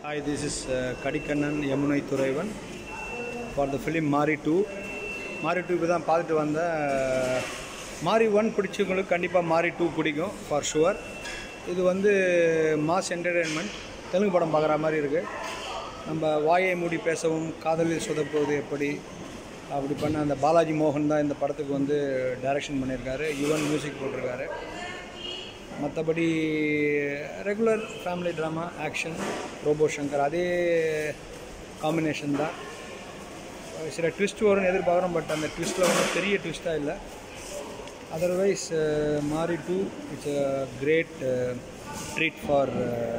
Hi, this is uh, Kadikannan Yamunai Thuraivan for the film Mari 2. மாரி two இப்போ தான் பார்த்துட்டு வந்தேன் மாரி ஒன் பிடிச்சவங்களுக்கு கண்டிப்பாக மாரி டூ பிடிக்கும் ஃபார் ஷுவர் இது வந்து மாஸ் என்டர்டெயின்மெண்ட் தெலுங்கு படம் பார்க்குற மாதிரி இருக்குது நம்ம வாயை மூடி பேசவும் காதலில் சொதப்புவது எப்படி அப்படி பண்ண அந்த பாலாஜி மோகன் தான் இந்த படத்துக்கு வந்து டைரக்ஷன் பண்ணியிருக்காரு யுவன் மியூசிக் போட்டிருக்காரு மற்றபடி regular family drama action Robo Shankar அதே காம்பினேஷன் தான் சில ட்விஸ்ட் வரும்னு எதிர்பார்க்குறோம் பட் அந்த ட்விஸ்ட்டில் ஒன்றும் பெரிய ட்விஸ்ட்டாக இல்லை otherwise Maari two it's a great treat for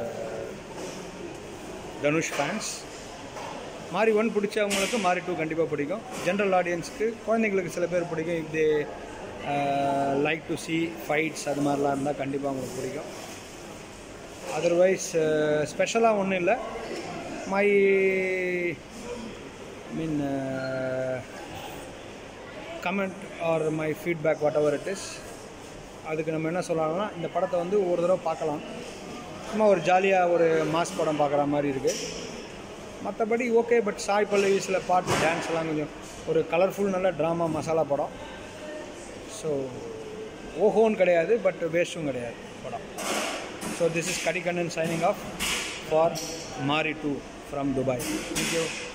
Dhanush fans Maari one பிடிச்சவங்களுக்கு மாரி டூ கண்டிப்பாக பிடிக்கும் ஜென்ரல் ஆடியன்ஸ்க்கு குழந்தைங்களுக்கு சில பேர் பிடிக்கும் if they like to see fights அது மாதிரிலாம் இருந்தால் கண்டிப்பாக அவங்களுக்கு பிடிக்கும் அதர்வைஸ் ஸ்பெஷலாக ஒன்றும் இல்லை my mean comment or my feedback whatever it is அதுக்கு நம்ம என்ன சொல்லலாம்னா இந்த படத்தை வந்து ஒரு தடவை பார்க்கலாம் சும்மா ஒரு ஜாலியாக ஒரு மாஸ் படம் பார்க்குற மாதிரி இருக்குது மற்றபடி ஓகே பட் சாய் பல்லவி சில பாட்டு டான்ஸ் எல்லாம் கொஞ்சம் ஒரு கலர்ஃபுல் நல்ல ட்ராமா மசாலா படம் ஸோ ஓஹோன்னு கிடையாது பட் வேஸ்ட்டும் கிடையாது படம் so this is Kadikannan signing off for Maari two from Dubai thank you